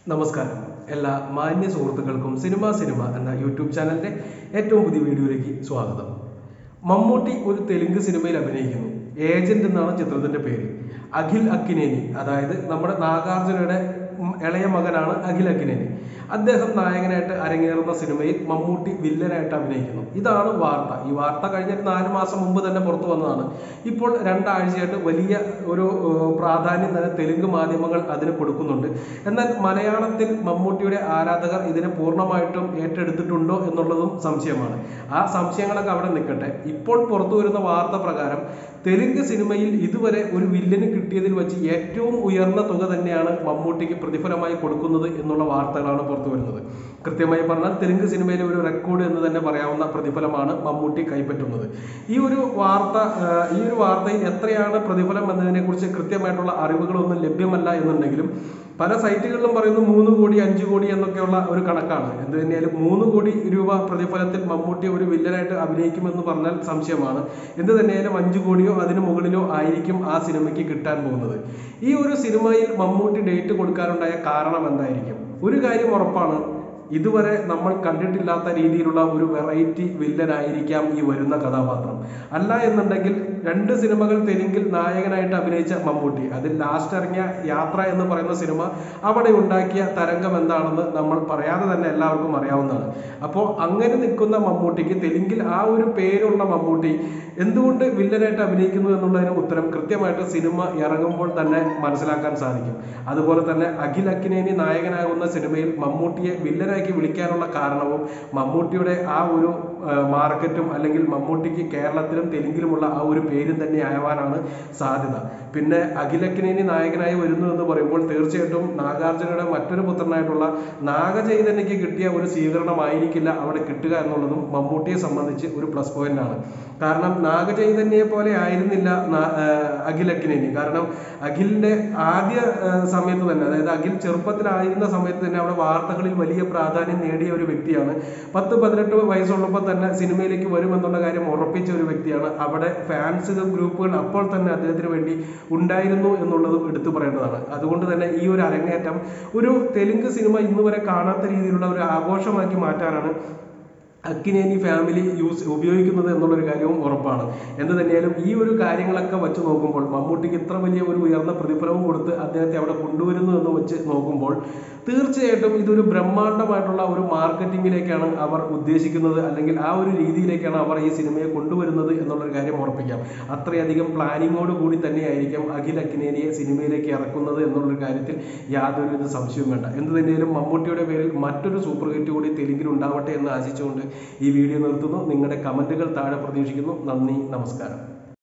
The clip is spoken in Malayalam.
നമസ്കാരം എല്ലാ മാന്യ സുഹൃത്തുക്കൾക്കും സിനിമ സിനിമ എന്ന യൂട്യൂബ് ചാനലിന്റെ ഏറ്റവും പുതിയ വീഡിയോയിലേക്ക് സ്വാഗതം മമ്മൂട്ടി ഒരു തെലുങ്ക് സിനിമയിൽ അഭിനയിക്കുന്നു ഏജന്റ് എന്നാണ് ചിത്രത്തിന്റെ പേര് അഖിൽ അക്കിനേനി അതായത് നമ്മുടെ നാഗാർജുനയുടെ ഉം, ഇളയ മകനാണ് അഖിൽ അക്കിനേനി അദ്ദേഹം നായകനായിട്ട് അരങ്ങേറുന്ന സിനിമയിൽ മമ്മൂട്ടി വില്ലനായിട്ട് അഭിനയിക്കുന്നു ഇതാണ് വാർത്ത ഈ വാർത്ത കഴിഞ്ഞിട്ട് നാല് മാസം മുമ്പ് തന്നെ പുറത്തു വന്നതാണ് ഇപ്പോൾ രണ്ടാഴ്ചയായിട്ട് വലിയ ഒരു ഏഹ്, പ്രാധാന്യം തന്നെ തെലുങ്ക് മാധ്യമങ്ങൾ അതിന് കൊടുക്കുന്നുണ്ട് എന്നാൽ മലയാളത്തിൽ മമ്മൂട്ടിയുടെ ആരാധകർ ഇതിനെ പൂർണ്ണമായിട്ടും ഏറ്റെടുത്തിട്ടുണ്ടോ എന്നുള്ളതും സംശയമാണ് ആ സംശയങ്ങളൊക്കെ അവിടെ നിൽക്കട്ടെ ഇപ്പോൾ പുറത്തു വരുന്ന വാർത്ത പ്രകാരം തെലുങ്ക് സിനിമയിൽ ഇതുവരെ ഒരു വില്ലന് കിട്ടിയതിൽ വെച്ച് ഏറ്റവും ഉയർന്ന തുക തന്നെയാണ് മമ്മൂട്ടിക്ക് പ്രതിഫലമായി കൊടുക്കുന്നത് എന്നുള്ള വാർത്തകളാണ് പുറത്തു വരുന്നത് കൃത്യമായി പറഞ്ഞാൽ തെലുങ്ക് സിനിമയിലെ ഒരു റെക്കോർഡ് എന്ന് തന്നെ പറയാവുന്ന പ്രതിഫലമാണ് മമ്മൂട്ടി കൈപ്പറ്റുന്നത് ഈ ഒരു വാർത്ത ആ, ഈ ഒരു വാർത്തയിൽ എത്രയാണ് പ്രതിഫലം എന്നതിനെ കുറിച്ച് കൃത്യമായിട്ടുള്ള അറിവുകളൊന്നും ലഭ്യമല്ല എന്നുണ്ടെങ്കിലും പല സൈറ്റുകളിലും പറയുന്നു മൂന്ന് കോടി അഞ്ച് കോടി എന്നൊക്കെയുള്ള ഒരു കണക്കാണ് എന്ത് തന്നെയായാലും മൂന്ന് കോടി രൂപ പ്രതിഫലത്തിൽ മമ്മൂട്ടി ഒരു വില്ലനായിട്ട് അഭിനയിക്കുമെന്ന് പറഞ്ഞാൽ സംശയമാണ് എന്ത് തന്നെയായാലും അഞ്ച് കോടിയോ അതിന് മുകളിലോ ആയിരിക്കും ആ സിനിമയ്ക്ക് കിട്ടാൻ പോകുന്നത് ഈ ഒരു സിനിമയിൽ മമ്മൂട്ടി ഡേറ്റ് കൊടുക്കാനുണ്ടായ കാരണം എന്തായിരിക്കും ഒരു കാര്യം ഉറപ്പാണ് ഇതുവരെ നമ്മൾ കണ്ടിട്ടില്ലാത്ത രീതിയിലുള്ള ഒരു വെറൈറ്റി വില്ലനായിരിക്കാം ഈ വരുന്ന കഥാപാത്രം അല്ല എന്നുണ്ടെങ്കിൽ രണ്ട് സിനിമകൾ തെലുങ്കിൽ നായകനായിട്ട് അഭിനയിച്ച മമ്മൂട്ടി അതിൽ ലാസ്റ്റ് ഇറങ്ങിയ യാത്ര എന്ന് പറയുന്ന സിനിമ അവിടെ ഉണ്ടാക്കിയ തരംഗം എന്താണെന്ന് നമ്മൾ പറയാതെ തന്നെ എല്ലാവർക്കും അറിയാവുന്നതാണ് അപ്പോൾ അങ്ങനെ നിൽക്കുന്ന മമ്മൂട്ടിക്ക് തെലുങ്കിൽ ആ ഒരു പേരുള്ള മമ്മൂട്ടി എന്തുകൊണ്ട് വില്ലനായിട്ട് അഭിനയിക്കുന്നു എന്നുള്ളതിന് ഉത്തരം കൃത്യമായിട്ട് സിനിമ ഇറങ്ങുമ്പോൾ തന്നെ മനസ്സിലാക്കാൻ സാധിക്കും അതുപോലെ തന്നെ അഖിൽ അക്കിനേനി നായകനാകുന്ന സിനിമയിൽ മമ്മൂട്ടിയെ വില്ലനാക്കി വിളിക്കാനുള്ള കാരണവും മമ്മൂട്ടിയുടെ ആ ഒരു ആ, മാർക്കറ്റും അല്ലെങ്കിൽ മമ്മൂട്ടിക്ക് കേരളത്തിലും തെലുങ്കിലുമുള്ള ആ ഒരു പേരും തന്നെ ആവാനാണ് സാധ്യത പിന്നെ അഖിലക്കിനേനി നായകനായി വരുന്നു എന്ന് പറയുമ്പോൾ തീർച്ചയായിട്ടും നാഗാർജുനയുടെ മറ്റൊരു പുത്രനായിട്ടുള്ള നാഗചൈതന്യക്ക് കിട്ടിയ ഒരു സ്വീകരണമായിരിക്കില്ല അവിടെ കിട്ടുക എന്നുള്ളതും മമ്മൂട്ടിയെ സംബന്ധിച്ച് ഒരു പ്ലസ് പോയിന്റ് ആണ് കാരണം നാഗചൈതന്യയെ പോലെ ആയിരുന്നില്ല നാ- ആ, അഖിലക്കിനേനി കാരണം അഖിലിന്റെ ആദ്യ ആ, സമയത്ത് തന്നെ അതായത് അഖിൽ ചെറുപ്പത്തിലായിരുന്ന സമയത്ത് തന്നെ അവിടെ വാർത്തകളിൽ വലിയ പ്രാധാന്യം നേടിയ ഒരു വ്യക്തിയാണ് പത്ത് പതിനെട്ട് വയസ്സുള്ളപ്പോൾ തന്നെ സിനിമയിലേക്ക് വരുമെന്നുള്ള കാര്യം ഉറപ്പിച്ച ഒരു വ്യക്തിയാണ് അവിടെ ഫാൻസ് ഗ്രൂപ്പുകൾ അപ്പോൾ തന്നെ അദ്ദേഹത്തിന് വേണ്ടി ഉണ്ടായിരുന്നു എന്നുള്ളതും എടുത്തു പറയേണ്ടതാണ് അതുകൊണ്ട് തന്നെ ഈ ഒരു അരങ്ങേറ്റം ഒരു തെലുങ്ക് സിനിമ ഇന്ന് വരെ കാണാത്ത രീതിയിലുള്ള ഒരു ആഘോഷമാക്കി മാറ്റാനാണ് അക്കിനേനി ഫാമിലി യൂസ് ഉപയോഗിക്കുന്നത് എന്നുള്ളൊരു കാര്യവും ഉറപ്പാണ് എന്ത് തന്നെയായാലും ഈ ഒരു കാര്യങ്ങളൊക്കെ വെച്ച് നോക്കുമ്പോൾ മമ്മൂട്ടിക്ക് ഇത്ര വലിയ ഒരു ഉയർന്ന പ്രതിഫലവും കൊടുത്ത് അദ്ദേഹത്തെ അവിടെ കൊണ്ടുവരുന്നു എന്ന് വെച്ച് നോക്കുമ്പോൾ തീർച്ചയായിട്ടും ഇതൊരു ബ്രഹ്മാണ്ഡമായിട്ടുള്ള ഒരു മാർക്കറ്റിങ്ങിലേക്കാണ് അവർ ഉദ്ദേശിക്കുന്നത് അല്ലെങ്കിൽ ആ ഒരു രീതിയിലേക്കാണ് അവർ ഈ സിനിമയെ കൊണ്ടുവരുന്നത് എന്നുള്ളൊരു കാര്യം ഉറപ്പിക്കാം അത്രയധികം പ്ലാനിങ്ങോട് കൂടി തന്നെയായിരിക്കും അഖിൽ അക്കിനേനിയെ സിനിമയിലേക്ക് ഇറക്കുന്നത് എന്നുള്ളൊരു കാര്യത്തിൽ യാതൊരുവിധ സംശയവും വേണ്ട എന്ത് തന്നെയായാലും മമ്മൂട്ടിയുടെ പേരിൽ മറ്റൊരു സൂപ്പർ ഹിറ്റ് കൂടി തെലുങ്കിൽ ഉണ്ടാവട്ടെ എന്ന് ആശിച്ചുകൊണ്ട് ഈ വീഡിയോ നിർത്തുന്നു നിങ്ങളുടെ കമന്റുകൾ താഴെ പ്രതീക്ഷിക്കുന്നു നന്ദി നമസ്കാരം